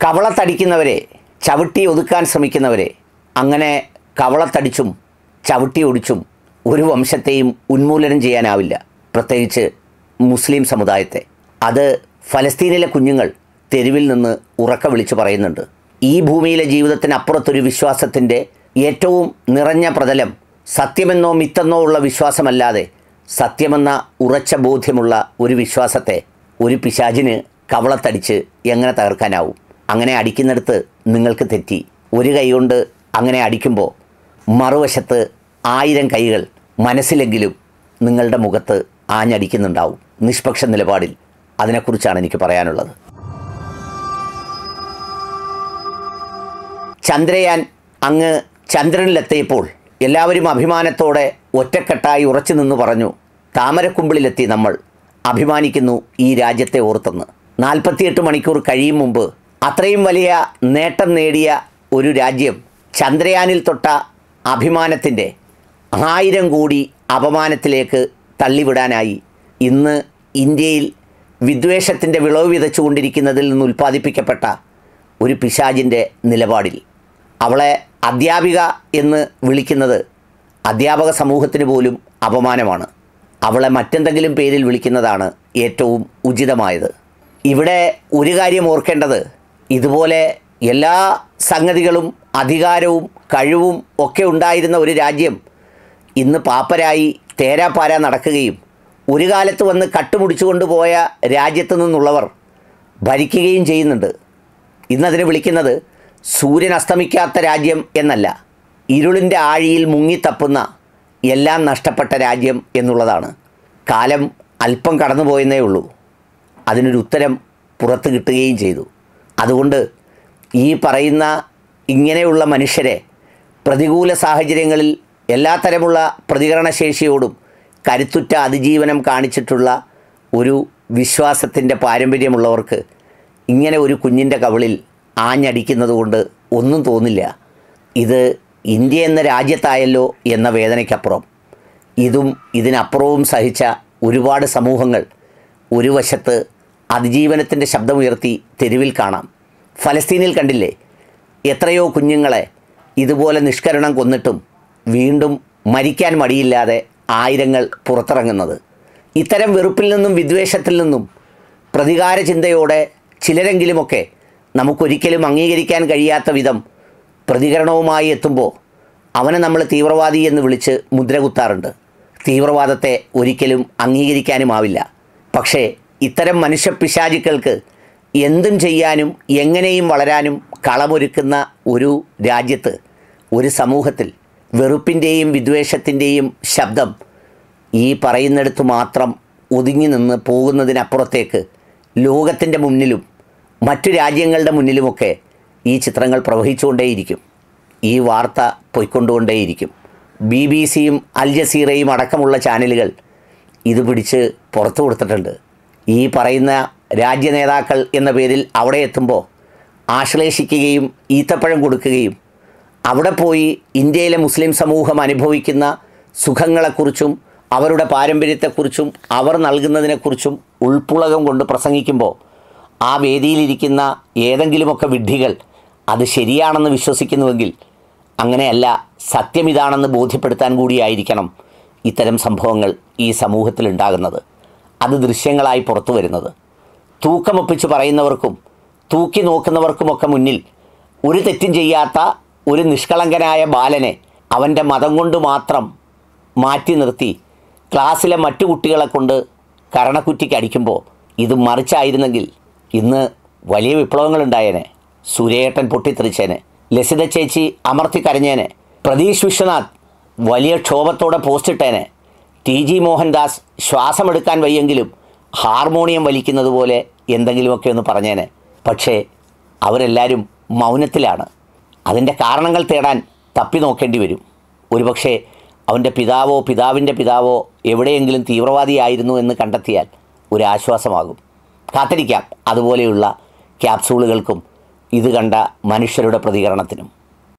കവളത്തടിക്കുന്നവരെ ചവിട്ടി ഒതുക്കാൻ ശ്രമിക്കുന്നവരെ അങ്ങനെ കവളത്തടിച്ചും ചവിട്ടി ഒടിച്ചും ഒരു വംശത്തെയും ഉന്മൂലനം ചെയ്യാനാവില്ല പ്രത്യേകിച്ച് മുസ്ലിം സമുദായത്തെ അത് ഫലസ്തീനിലെ കുഞ്ഞുങ്ങൾ തെരുവിൽ നിന്ന് ഉറക്ക വിളിച്ചു പറയുന്നുണ്ട് ഈ ഭൂമിയിലെ ജീവിതത്തിനപ്പുറത്തൊരു വിശ്വാസത്തിൻ്റെ ഏറ്റവും നിറഞ്ഞ പ്രതലം സത്യമെന്നോ മിത്തെന്നോ ഉള്ള വിശ്വാസമല്ലാതെ സത്യമെന്ന ഉറച്ച ബോധ്യമുള്ള ഒരു വിശ്വാസത്തെ ഒരു പിശാചിന് കവളത്തടിച്ച് എങ്ങനെ തകർക്കാനാവും അങ്ങനെ അടിക്കുന്നിടത്ത് നിങ്ങൾക്ക് തെറ്റി ഒരു കൈ കൊണ്ട് അങ്ങനെ അടിക്കുമ്പോൾ മറുവശത്ത് ആയിരം കൈകൾ മനസ്സിലെങ്കിലും നിങ്ങളുടെ മുഖത്ത് ആഞ്ഞടിക്കുന്നുണ്ടാവും നിഷ്പക്ഷ നിലപാടിൽ അതിനെക്കുറിച്ചാണ് എനിക്ക് പറയാനുള്ളത് ചന്ദ്രയാൻ അങ്ങ് ചന്ദ്രനിലെത്തിയപ്പോൾ എല്ലാവരും അഭിമാനത്തോടെ ഒറ്റക്കെട്ടായി ഉറച്ചു നിന്ന് പറഞ്ഞു താമരക്കുമ്പിളിലെത്തി നമ്മൾ അഭിമാനിക്കുന്നു ഈ രാജ്യത്തെ ഓർത്തെന്ന് നാൽപ്പത്തിയെട്ട് മണിക്കൂർ കഴിയും മുമ്പ് അത്രയും വലിയ നേട്ടം നേടിയ ഒരു രാജ്യം ചന്ദ്രയാനിൽ തൊട്ട അഭിമാനത്തിൻ്റെ ആയിരം കോടി അപമാനത്തിലേക്ക് തള്ളിവിടാനായി ഇന്ന് ഇന്ത്യയിൽ വിദ്വേഷത്തിൻ്റെ വിളവ് വിതച്ചുകൊണ്ടിരിക്കുന്നതിൽ നിന്ന് ഉൽപ്പാദിപ്പിക്കപ്പെട്ട ഒരു പിശാജിൻ്റെ നിലപാടിൽ അവളെ അധ്യാപിക എന്ന് വിളിക്കുന്നത് അധ്യാപക സമൂഹത്തിന് പോലും അപമാനമാണ് അവളെ മറ്റെന്തെങ്കിലും പേരിൽ വിളിക്കുന്നതാണ് ഏറ്റവും ഉചിതമായത് ഇവിടെ ഒരു കാര്യം ഓർക്കേണ്ടത് ഇതുപോലെ എല്ലാ സംഗതികളും അധികാരവും കഴിവും ഒക്കെ ഉണ്ടായിരുന്ന ഒരു രാജ്യം ഇന്ന് പാപ്പരായി തേരാപ്പാര നടക്കുകയും ഒരു കാലത്ത് വന്ന് കട്ടുമുടിച്ചുകൊണ്ട് പോയ രാജ്യത്തു നിന്നുള്ളവർ ഭരിക്കുകയും ചെയ്യുന്നുണ്ട് ഇന്നതിനെ വിളിക്കുന്നത് സൂര്യൻ അസ്തമിക്കാത്ത രാജ്യം എന്നല്ല ഇരുളിൻ്റെ ആഴിയിൽ മുങ്ങിത്തപ്പുന്ന എല്ലാം നഷ്ടപ്പെട്ട രാജ്യം എന്നുള്ളതാണ് കാലം അല്പം കടന്നുപോയെന്നേ ഉള്ളൂ അതിനൊരു ഉത്തരം പുറത്ത് കിട്ടുകയും ചെയ്തു അതുകൊണ്ട് ഈ പറയുന്ന ഇങ്ങനെയുള്ള മനുഷ്യരെ പ്രതികൂല സാഹചര്യങ്ങളിൽ എല്ലാ തരമുള്ള പ്രതികരണശേഷിയോടും കരുത്തുറ്റ അതിജീവനം കാണിച്ചിട്ടുള്ള ഒരു വിശ്വാസത്തിൻ്റെ പാരമ്പര്യമുള്ളവർക്ക് ഇങ്ങനെ ഒരു കുഞ്ഞിൻ്റെ കവിളിൽ ആഞ്ഞടിക്കുന്നത് കൊണ്ട് ഒന്നും തോന്നില്ല ഇത് ഇന്ത്യ എന്ന രാജ്യത്തായല്ലോ എന്ന വേദനയ്ക്കപ്പുറം ഇതും ഇതിനപ്പുറവും സഹിച്ച ഒരുപാട് സമൂഹങ്ങൾ ഒരു വശത്ത് അതിജീവനത്തിൻ്റെ ശബ്ദമുയർത്തി തെരുവിൽ കാണാം ഫലസ്തീനിൽ കണ്ടില്ലേ എത്രയോ കുഞ്ഞുങ്ങളെ ഇതുപോലെ നിഷ്കരണം കൊന്നിട്ടും വീണ്ടും മരിക്കാൻ മടിയില്ലാതെ ആയിരങ്ങൾ പുറത്തിറങ്ങുന്നത് ഇത്തരം വെറുപ്പിൽ നിന്നും വിദ്വേഷത്തിൽ നിന്നും പ്രതികാര ചിന്തയോടെ ചിലരെങ്കിലുമൊക്കെ നമുക്കൊരിക്കലും അംഗീകരിക്കാൻ കഴിയാത്ത വിധം പ്രതികരണവുമായി എത്തുമ്പോൾ അവനെ നമ്മൾ തീവ്രവാദി എന്ന് വിളിച്ച് മുദ്ര കുത്താറുണ്ട് തീവ്രവാദത്തെ ഒരിക്കലും അംഗീകരിക്കാനുമാവില്ല പക്ഷേ ഇത്തരം മനുഷ്യപ്പിശാചുക്കൾക്ക് എന്തും ചെയ്യാനും എങ്ങനെയും വളരാനും കളമൊരുക്കുന്ന ഒരു രാജ്യത്ത് ഒരു സമൂഹത്തിൽ വെറുപ്പിൻ്റെയും വിദ്വേഷത്തിൻ്റെയും ശബ്ദം ഈ പറയുന്നിടത്ത് മാത്രം ഒതുങ്ങി നിന്ന് പോകുന്നതിനപ്പുറത്തേക്ക് ലോകത്തിൻ്റെ മുന്നിലും മറ്റു രാജ്യങ്ങളുടെ മുന്നിലുമൊക്കെ ഈ ചിത്രങ്ങൾ പ്രവഹിച്ചുകൊണ്ടേയിരിക്കും ഈ വാർത്ത പൊയ്ക്കൊണ്ടുകൊണ്ടേയിരിക്കും ബി ബി സിയും അൽ ജസീറയും അടക്കമുള്ള ചാനലുകൾ ഇത് പിടിച്ച് പുറത്തു കൊടുത്തിട്ടുണ്ട് ഈ പറയുന്ന രാജ്യ നേതാക്കൾ എന്ന പേരിൽ അവിടെ എത്തുമ്പോൾ ആശ്ലേഷിക്കുകയും ഈത്തപ്പഴം കൊടുക്കുകയും അവിടെ പോയി ഇന്ത്യയിലെ മുസ്ലിം സമൂഹം അനുഭവിക്കുന്ന സുഖങ്ങളെക്കുറിച്ചും അവരുടെ പാരമ്പര്യത്തെക്കുറിച്ചും അവർ നൽകുന്നതിനെക്കുറിച്ചും ഉൾപ്പുളകം കൊണ്ട് പ്രസംഗിക്കുമ്പോൾ ആ വേദിയിലിരിക്കുന്ന ഏതെങ്കിലുമൊക്കെ വിഡ്ഢികൾ അത് ശരിയാണെന്ന് വിശ്വസിക്കുന്നുവെങ്കിൽ അങ്ങനെയല്ല സത്യം ഇതാണെന്ന് ബോധ്യപ്പെടുത്താൻ കൂടിയായിരിക്കണം ഇത്തരം സംഭവങ്ങൾ ഈ സമൂഹത്തിൽ ഉണ്ടാകുന്നത് അത് ദൃശ്യങ്ങളായി പുറത്തു വരുന്നത് തൂക്കമൊപ്പിച്ച് പറയുന്നവർക്കും തൂക്കി നോക്കുന്നവർക്കുമൊക്കെ മുന്നിൽ ഒരു തെറ്റും ചെയ്യാത്ത ഒരു നിഷ്കളങ്കനായ ബാലനെ അവൻ്റെ മതം കൊണ്ട് മാത്രം മാറ്റി നിർത്തി ക്ലാസ്സിലെ മറ്റു കുട്ടികളെ കൊണ്ട് കരണക്കുറ്റിക്ക് അടിക്കുമ്പോൾ ഇത് മറിച്ചായിരുന്നെങ്കിൽ ഇന്ന് വലിയ വിപ്ലവങ്ങളുണ്ടായേനെ സൂര്യേട്ടൻ പൊട്ടിത്തെറിച്ചേനെ ലസിത ചേച്ചി അമർത്തി കരഞ്ഞേനെ പ്രതീഷ് വിശ്വനാഥ് വലിയ ക്ഷോഭത്തോടെ പോസ്റ്റിട്ടേനെ ടി ജി മോഹൻദാസ് ശ്വാസമെടുക്കാൻ വയ്യെങ്കിലും ഹാർമോണിയം വലിക്കുന്നത് പോലെ എന്തെങ്കിലുമൊക്കെ ഒന്ന് പറഞ്ഞേനെ പക്ഷേ അവരെല്ലാവരും മൗനത്തിലാണ് അതിൻ്റെ കാരണങ്ങൾ തേടാൻ തപ്പി നോക്കേണ്ടി വരും ഒരുപക്ഷെ അവൻ്റെ പിതാവോ പിതാവിൻ്റെ പിതാവോ എവിടെയെങ്കിലും തീവ്രവാദിയായിരുന്നു എന്ന് കണ്ടെത്തിയാൽ ഒരാശ്വാസമാകും കാത്തിരിക്കാം അതുപോലെയുള്ള ക്യാപ്സൂളുകൾക്കും ഇത് കണ്ട മനുഷ്യരുടെ പ്രതികരണത്തിനും